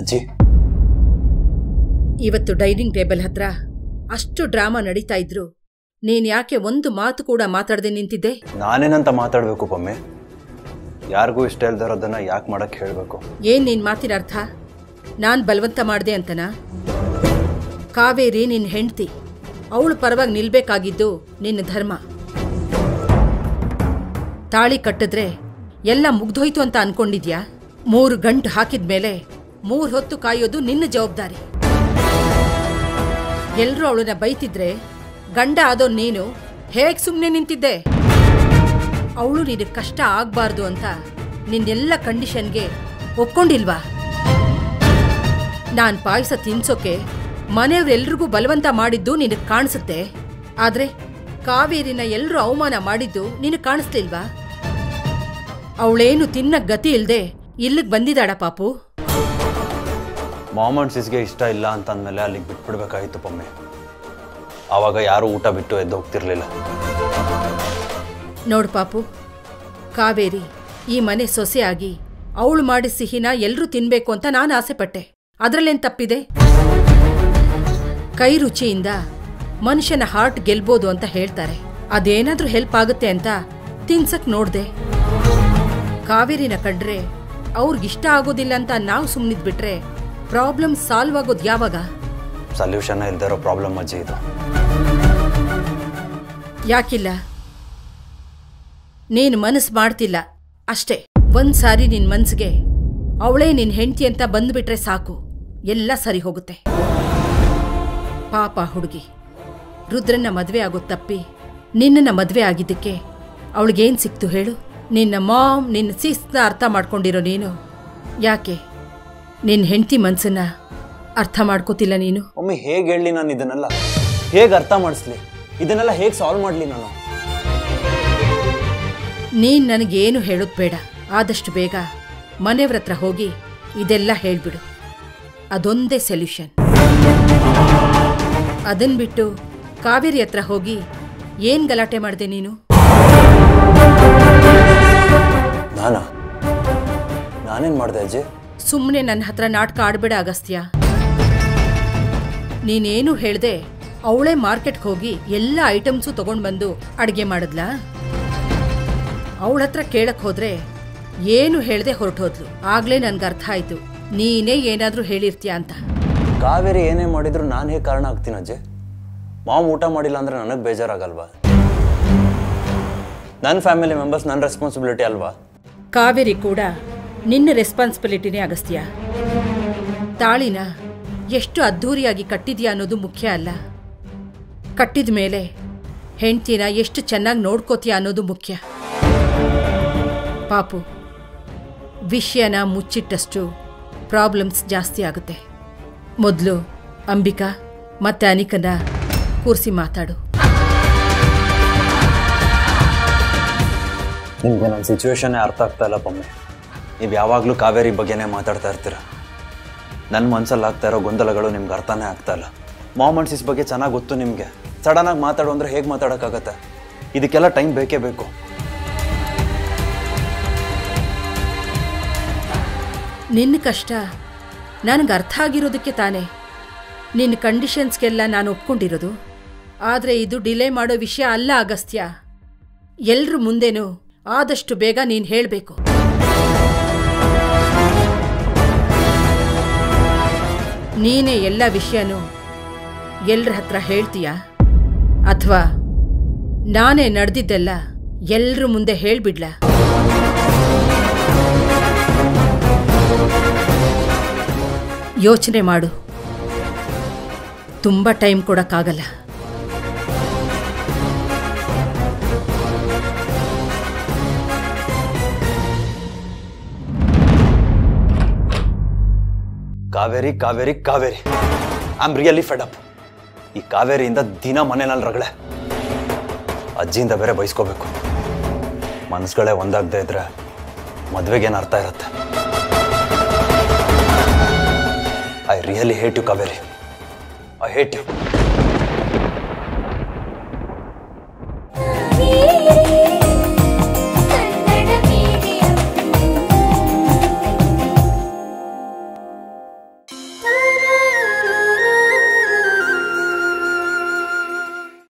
ಅಜ್ಜಿ ಇವತ್ತು dining table ಹತ್ರ ಅಷ್ಟು ಡ್ರಾಮಾ ನಡೀತಾ ಇದ್ರು ನೀನ್ ಯಾಕೆ ಒಂದು ಮಾತು ಕೂಡ ಮಾತಾಡದೆ ನಿಂತಿದ್ದೆ ನಾನೇನಂತ ಮಾತಾಡಬೇಕು ಪಮ್ಮೆ ಯಾರಿಗೂ ಇಷ್ಟ ಇಲ್ದಿರೋದನ್ನ ಯಾಕೆ ಮಾಡಕ್ಕೆ ಹೇಳಬೇಕು ಏನ್ ನಿನ್ ಮಾತಿನ ಅರ್ಥ ನಾನ್ ಬಲವಂತ ಮಾಡ್ದೆ ಅಂತನಾ ಕಾವೇರಿ ನಿನ್ ಹೆಂಡ್ತಿ ಅವಳು ಪರವಾಗಿ ನಿಲ್ಬೇಕಾಗಿದ್ದು ನಿನ್ನ ಧರ್ಮ ತಾಳಿ ಕಟ್ಟಿದ್ರೆ ಎಲ್ಲ ಮುಗ್ದೋಯ್ತು ಅಂತ ಅನ್ಕೊಂಡಿದ್ಯಾ ಮೂರು ಗಂಟು ಹಾಕಿದ್ಮೇಲೆ ಮೂರ್ ಹೊತ್ತು ಕಾಯೋದು ನಿನ್ನ ಜವಾಬ್ದಾರಿ ಎಲ್ರೂ ಅವಳನ್ನ ಬೈತಿದ್ರೆ ಗಂಡ ಆದೋ ನೀನು ಹೇಗ್ ಸುಮ್ಮನೆ ನಿಂತಿದ್ದೆ ಅವಳು ನಿನಗೆ ಕಷ್ಟ ಆಗ್ಬಾರ್ದು ಅಂತ ನಿನ್ನೆಲ್ಲ ಕಂಡೀಷನ್ಗೆ ಒಪ್ಕೊಂಡಿಲ್ವಾ ನಾನ್ ಪಾಯಸ ತಿನ್ಸೋಕೆ ಮನೆಯವ್ರೆಲ್ರಿಗೂ ಬಲವಂತ ಮಾಡಿದ್ದು ನಿನಗೆ ಕಾಣಿಸುತ್ತೆ ಆದ್ರೆ ಕಾವೇರಿನ ಎಲ್ರೂ ಅವಮಾನ ಮಾಡಿದ್ದು ನಿನಗೆ ಕಾಣಿಸ್ಲಿಲ್ವಾ ಅವಳೇನು ತಿನ್ನ ಗತಿ ಇಲ್ದೆ ಇಲ್ಲಿಗೆ ಬಂದಿದ್ದಾಳ ಪಾಪು ಮಾಮನ್ ಸಿಸ್ಗೆ ಇಷ್ಟ ಇಲ್ಲ ಅಂತ ಅಂದಮೇಲೆ ಅಲ್ಲಿಗೆ ಬಿಟ್ಬಿಡ್ಬೇಕಾಗಿತ್ತು ಪಮ್ಮೆ ಆವಾಗ ಯಾರು ಊಟ ಬಿಟ್ಟು ಎದ್ದು ಹೋಗ್ತಿರ್ಲಿಲ್ಲ ನೋಡು ಪಾಪು ಕಾವೇರಿ ಈ ಮನೆ ಸೊಸೆಯಾಗಿ ಅವಳು ಮಾಡಿದ ಸಿಹಿನ ಎಲ್ರೂ ತಿನ್ಬೇಕು ಅಂತ ನಾನು ಆಸೆಪಟ್ಟೆ ಅದ್ರಲ್ಲೇನ್ ತಪ್ಪಿದೆ ಕೈ ರುಚಿಯಿಂದ ಮನುಷ್ಯನ ಹಾರ್ಟ್ ಗೆಲ್ಬೋದು ಅಂತ ಹೇಳ್ತಾರೆ ಅದೇನಾದ್ರೂ ಹೆಲ್ಪ್ ಆಗುತ್ತೆ ಅಂತ ತಿನ್ಸಕ್ ನೋಡ್ದೆ ಕಾವೇರಿನ ಕಂಡ್ರೆ ಅವ್ರಿಗಿಷ್ಟ ಆಗೋದಿಲ್ಲ ಅಂತ ನಾವು ಸುಮ್ಮನಿದ್ಬಿಟ್ರೆ ಪ್ರಾಬ್ಲಮ್ ಸಾಲ್ವ್ ಆಗೋದು ಯಾವಾಗ ಸೊಲ್ಯೂಷನ್ ಇಲ್ದೇ ಇರೋ ಪ್ರಾಬ್ಲಮ್ ಅಜ್ಜಿ ಇದು ಯಾಕಿಲ್ಲ ನೀನು ಮನಸ್ಸು ಮಾಡ್ತಿಲ್ಲ ಅಷ್ಟೇ ಒಂದ್ಸಾರಿ ನಿನ್ ಮನ್ಸಿಗೆ ಅವಳೇ ನಿನ್ ಹೆಂಡತಿ ಅಂತ ಬಂದ್ಬಿಟ್ರೆ ಸಾಕು ಎಲ್ಲ ಸರಿ ಹೋಗುತ್ತೆ ಪಾಪ ಹುಡುಗಿ ರುದ್ರನ್ನ ಮದ್ವೆ ಆಗೋ ತಪ್ಪಿ ನಿನ್ನನ್ನ ಮದ್ವೆ ಆಗಿದ್ದಕ್ಕೆ ಅವಳಿಗೇನ್ ಸಿಕ್ತು ಹೇಳು ನಿನ್ನ ಮಾಮ್ ನಿನ್ನ ಶಿಸ್ತ ಅರ್ಥ ಮಾಡ್ಕೊಂಡಿರೋ ನೀನು ಯಾಕೆ ನಿನ್ನ ಹೆಂಡತಿ ಮನ್ಸನ್ನ ಅರ್ಥ ಮಾಡ್ಕೋತಿಲ್ಲ ನೀನು ಒಮ್ಮೆ ಹೇಗೆ ಹೇಳಲಿ ನಾನು ಇದನ್ನೆಲ್ಲ ಹೇಗೆ ಅರ್ಥ ಮಾಡಿಸ್ಲಿ ಇದನ್ನೆಲ್ಲ ಹೇಗೆ ಸಾಲ್ವ್ ಮಾಡಲಿ ನಾನು ನೀನ್ ನನಗೇನು ಹೇಳೋದ್ ಬೇಡ ಆದಷ್ಟು ಬೇಗ ಮನೆಯವ್ರ ಹತ್ರ ಹೋಗಿ ಇದೆಲ್ಲ ಹೇಳ್ಬಿಡು ಅದೊಂದೇ ಸೊಲ್ಯೂಷನ್ ಅದನ್ ಬಿಟ್ಟು ಕಾವೇರಿ ಹತ್ರ ಹೋಗಿ ಏನ್ ಗಲಾಟೆ ಮಾಡಿದೆ ನೀನು ನಾನಾ ನಾನೇನು ಮಾಡಿದೆ ಅಜ್ಜಿ ಸುಮ್ಮನೆ ನನ್ನ ಹತ್ರ ನಾಟಕ ಆಡ್ಬೇಡ ಅಗಸ್ತ್ಯ ನೀನೇನು ಹೇಳ್ದೆ ಅವಳೇ ಮಾರ್ಕೆಟ್ಗೆ ಹೋಗಿ ಎಲ್ಲ ಐಟಮ್ಸು ತಗೊಂಡ್ ಬಂದು ಅಡ್ಗೆ ಮಾಡಿದ್ಲಾ ಅವಳ ಹತ್ರ ಕೇಳಕ್ ಹೋದ್ರೆ ಏನು ಹೇಳ್ದೆ ಹೊರಟೋದ್ಲು ಆಗ್ಲೇ ನನ್ಗೆ ಅರ್ಥ ಆಯ್ತು ನೀನೇ ಏನಾದ್ರೂ ಹೇಳಿರ್ತೀಯ ಅಂತ ಕಾವೇರಿ ಏನೇ ಮಾಡಿದ್ರು ನಾನು ಹೇಗೆ ಕಾರಣ ಆಗ್ತೀನಿ ಅಜ್ಜಿ ಮಾಮ್ ಊಟ ಮಾಡಿಲ್ಲ ಅಂದ್ರೆ ನನಗೆ ಬೇಜಾರಾಗಲ್ವಾ ನನ್ನ ಫ್ಯಾಮಿಲಿ ಮೆಂಬರ್ಸ್ ನನ್ನ ರೆಸ್ಪಾನ್ಸಿಬಿಲಿಟಿ ಅಲ್ವಾ ಕಾವೇರಿ ಕೂಡ ನಿನ್ನ ರೆಸ್ಪಾನ್ಸಿಬಿಲಿಟಿನೇ ಅಗಸ್ತ್ಯ ತಾಳಿನ ಎಷ್ಟು ಅದ್ಧೂರಿಯಾಗಿ ಕಟ್ಟಿದ್ಯಾ ಅನ್ನೋದು ಮುಖ್ಯ ಅಲ್ಲ ಕಟ್ಟಿದ ಮೇಲೆ ಹೆಂಡ್ತಿನ ಎಷ್ಟು ಚೆನ್ನಾಗಿ ನೋಡ್ಕೋತೀಯ ಅನ್ನೋದು ಮುಖ್ಯ ಪಾಪು ವಿಷಯನ ಮುಚ್ಚಿಟ್ಟಷ್ಟು ಪ್ರಾಬ್ಲಮ್ಸ್ ಜಾಸ್ತಿ ಆಗುತ್ತೆ ಮೊದಲು ಅಂಬಿಕಾ ಮತ್ತೆ ಅನಿಕನ ಕೂರಿಸಿ ಮಾತಾಡು ನಿಮ್ಗೆ ನನ್ನ ಸಿಚುವೇಶನ್ನೇ ಅರ್ಥ ಆಗ್ತಾ ಇಲ್ಲ ಪಮ್ಮೆ ನೀವು ಯಾವಾಗಲೂ ಕಾವೇರಿ ಬಗ್ಗೆನೇ ಮಾತಾಡ್ತಾ ಇರ್ತೀರ ನನ್ನ ಮನ್ಸಲ್ಲಿ ಆಗ್ತಾ ಇರೋ ಗೊಂದಲಗಳು ನಿಮ್ಗೆ ಅರ್ಥನೇ ಆಗ್ತಾ ಇಲ್ಲ ಮಾಮನ್ಸಿಸ್ ಬಗ್ಗೆ ಚೆನ್ನಾಗಿ ಗೊತ್ತು ನಿಮಗೆ ಸಡನ್ನಾಗಿ ಮಾತಾಡು ಅಂದ್ರೆ ಹೇಗೆ ಮಾತಾಡೋಕ್ಕಾಗತ್ತೆ ಇದಕ್ಕೆಲ್ಲ ಟೈಮ್ ಬೇಕೇ ಬೇಕು ನಿನ್ನ ಕಷ್ಟ ನನಗೆ ಅರ್ಥ ಆಗಿರೋದಕ್ಕೆ ತಾನೇ ನಿನ್ನ ಕಂಡೀಷನ್ಸ್ಗೆಲ್ಲ ನಾನು ಒಪ್ಕೊಂಡಿರೋದು ಆದರೆ ಇದು ಡಿಲೇ ಮಾಡೋ ವಿಷಯ ಅಲ್ಲ ಅಗಸ್ತ್ಯ ಎಲ್ರ ಮುಂದೆನೂ ಆದಷ್ಟು ಬೇಗ ನೀನು ಹೇಳಬೇಕು ನೀನೇ ಎಲ್ಲ ವಿಷಯನೂ ಎಲ್ರ ಹತ್ರ ಹೇಳ್ತೀಯಾ ಅಥವಾ ನಾನೇ ನಡೆದಿದ್ದೆಲ್ಲ ಎಲ್ರ ಮುಂದೆ ಹೇಳ್ಬಿಡ್ಲಾ ಯೋಚನೆ ಮಾಡು ತುಂಬ ಟೈಮ್ ಕೊಡಕ್ಕಾಗಲ್ಲ Kaveri Kaveri Kaveri I am really fed up ಈ ಕಾವೇರಿಯಿಂದ ದಿನ ಮನೆಯಲ್ಲಿ ರಗಳೆ ಅಜ್ಜಿಯಿಂದ ಬೇರೆ ಬಯಸ್ಕೋಬೇಕು ಮನಸ್ಸುಗಳೇ ಒಂದಾಗದೇ ಇದ್ರೆ ಮದ್ವೆಗೇನು ಅರ್ಥ ಇರುತ್ತೆ I really hate you Kaveri I hate you